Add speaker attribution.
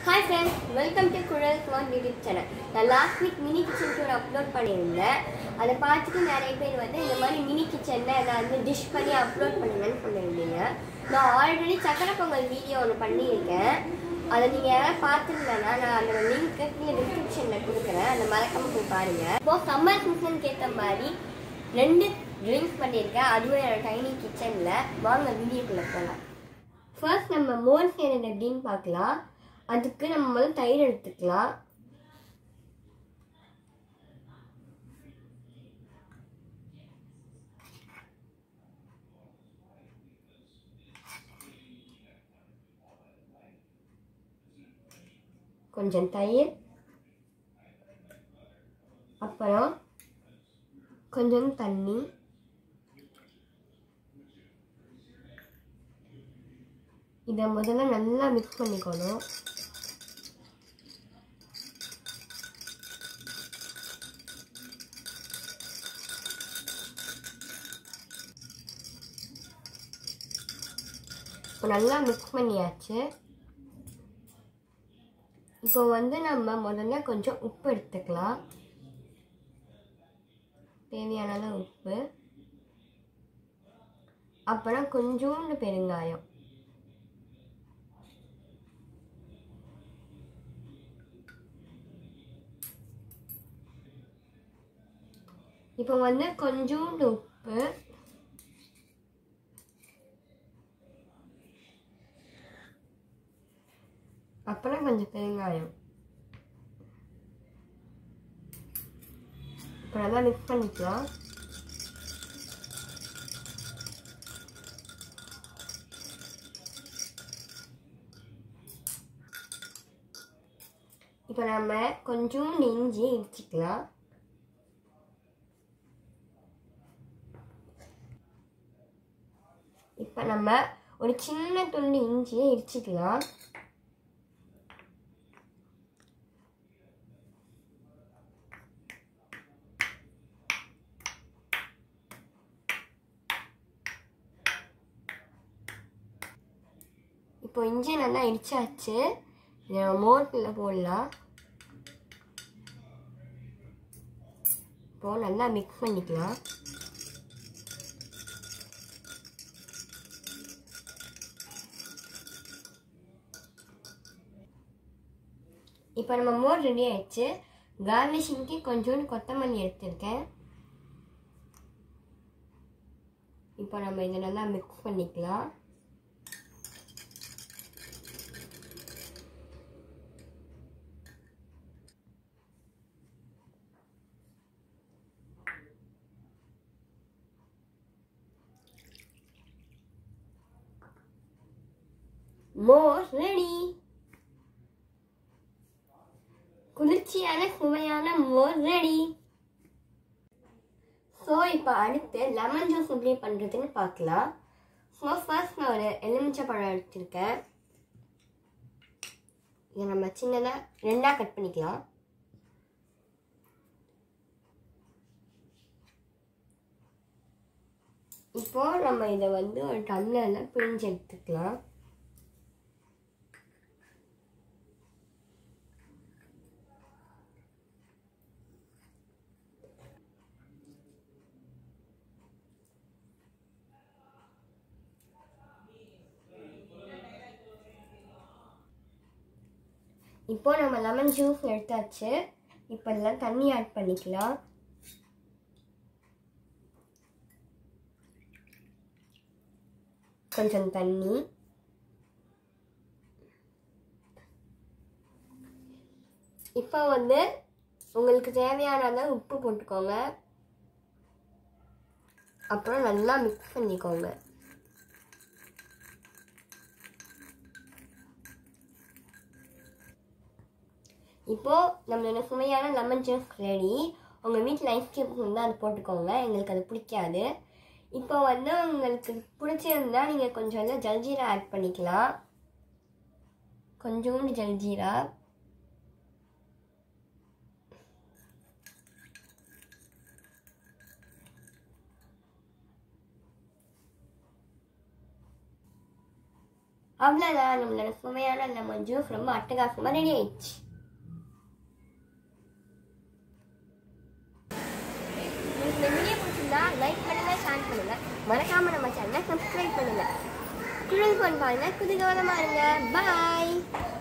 Speaker 1: hi friends welcome to Kuzhal smart YouTube channel நான் last week mini kitchen tour upload பண்ணியிருந்தேன் அதை பார்த்துட்டு நிறைய பேர் வந்து இந்த மாதிரி மினி கிச்சனில் நான் வந்து டிஷ் பண்ணி அப்லோட் பண்ணுங்கன்னு சொல்லியிருந்தீங்க நான் ஆல்ரெடி சக்கரை பொங்கல் வீடியோ ஒன்று பண்ணியிருக்கேன் அதை நீங்கள் யாராவது பார்த்துருந்தேன்னா நான் அந்த லிங்க்கு கீழே டிஸ்கிரிப்ஷனில் கொடுக்குறேன் அந்த மறக்காம போய் பாருங்கள் இப்போ சம்மர் சீசனுக்கு ஏற்ற மாதிரி ரெண்டு ட்ரிங்க்ஸ் பண்ணியிருக்கேன் அதுவும் என்னோட டைனி கிச்சனில் வாங்க வீடியோக்குள்ளே போகலாம் ஃபர்ஸ்ட் நம்ம மோர் செய்கிறது எப்படின்னு பார்க்கலாம் அதுக்கு நம்ம முதல்ல தயிர் எடுத்துக்கலாம் கொஞ்சம் தயிர் அப்புறம் கொஞ்சம் தண்ணி இதை முதல்ல நல்லா மிக்ஸ் பண்ணிக்கணும் இப்போ நல்லா மிக்ஸ் பண்ணியாச்சு இப்போ வந்து நம்ம முதல்ல கொஞ்சம் உப்பு எடுத்துக்கலாம் தேவையான அளவு உப்பு அப்புறம் கொஞ்சோண்டு பெருங்காயம் இப்போ வந்து கொஞ்சோண்டு உப்பு அப்புறம் கொஞ்சம் பெருங்காயம் இப்போ நல்லா மிக்ஸ் பண்ணிக்கலாம் இப்போ நம்ம கொஞ்சோண்டு இஞ்சி இடிச்சிக்கலாம் இப்போ நம்ம ஒரு சின்ன துண்டு இஞ்சியை இடிச்சிக்கலாம் இப்போ இஞ்சி நல்லா இடிச்சாச்சு இதை நம்ம மோட்டில் போடலாம் இப்போ நல்லா மிக்ஸ் பண்ணிக்கலாம் இப்போ நம்ம மோர் ரெடி ஆயிடுச்சு கார்னிஷிங்க்கு கொஞ்சோண்டு கொத்தமல்லி எடுத்திருக்கேன் இப்போ நம்ம இதை நல்லா மிக்ஸ் பண்ணிக்கலாம் மோர் ரெடி குளிர்ச்சியான சுவையான மோர் ரெடி ஸோ இப்போ அடுத்து லெமன் ஜூஸ் எப்படி பண்ணுறதுன்னு பார்க்கலாம் ஸோ ஃபர்ஸ்ட் நான் ஒரு எலுமிச்சை பழம் எடுத்திருக்கேன் இதை நம்ம சின்னதாக ரெண்டாக கட் பண்ணிக்கலாம் இப்போ நம்ம இதை வந்து ஒரு டம்ளரில் பிழிஞ்சு எடுத்துக்கலாம் இப்போ நம்ம லெமன் ஜூஸ் எடுத்தாச்சு இப்போ எல்லாம் தண்ணி ஆட் பண்ணிக்கலாம் கொஞ்சம் தண்ணி இப்போ வந்து உங்களுக்கு தேவையான அளவு உப்பு போட்டுக்கோங்க அப்புறம் நல்லா மிக்ஸ் பண்ணிக்கோங்க இப்போது நம்மளோட சுவையான லெமன் ஜூஸ் ரெடி உங்கள் வீட்டில் ஐஸ் கியூப் இருந்தால் அது போட்டுக்கோங்க எங்களுக்கு அது பிடிக்காது இப்போ வந்து உங்களுக்கு பிடிச்சிருந்தா நீங்கள் கொஞ்சம் வந்து ஜல்ஜீரா ஆட் பண்ணிக்கலாம் கொஞ்சோண்டு ஜல்ஜீரா அவ்வளோதான் நம்மளோட சுவையான லெமன் ஜூஸ் ரொம்ப அட்டகாசமாக ரெடி ஆயிடுச்சு உங்களுக்கு இந்த வீடியோ பிடிச்சிருந்தா லைக் பண்ணுங்க ஷேர் பண்ணுங்க மறக்காம நம்ம சேனலை சப்ஸ்கிரைப் பண்ணுங்க குழல் ஃபோன் பாருங்க குதூகலமா இருங்க பாய்